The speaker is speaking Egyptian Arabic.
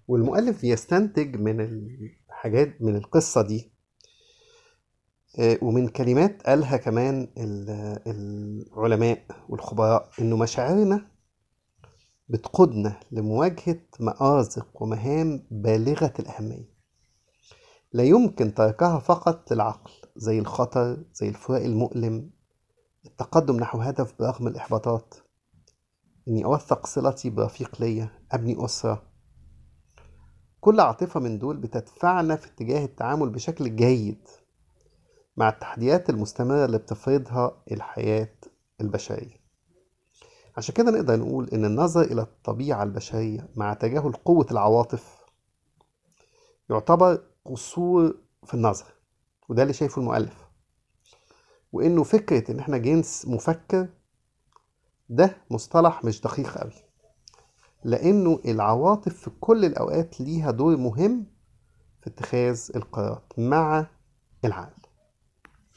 والمؤلف بيستنتج من الحاجات من القصة دي آه، ومن كلمات قالها كمان ال- العلماء والخبراء إنه مشاعرنا بتقودنا لمواجهة مآزق ومهام بالغة الأهمية لا يمكن تركها فقط للعقل زي الخطر زي الفراق المؤلم التقدم نحو هدف برغم الإحباطات إني أوثق صلتي برفيق ليا أبني أسرة كل عاطفة من دول بتدفعنا في اتجاه التعامل بشكل جيد مع التحديات المستمرة اللي بتفرضها الحياة البشرية عشان كده نقدر نقول إن النظر إلى الطبيعة البشرية مع تجاهل قوة العواطف يعتبر قصور في النظر وده اللي شايفه المؤلف وإنه فكرة إن إحنا جنس مفكر ده مصطلح مش دقيق قوي لأنه العواطف في كل الأوقات ليها دور مهم في اتخاذ القرارات مع العقل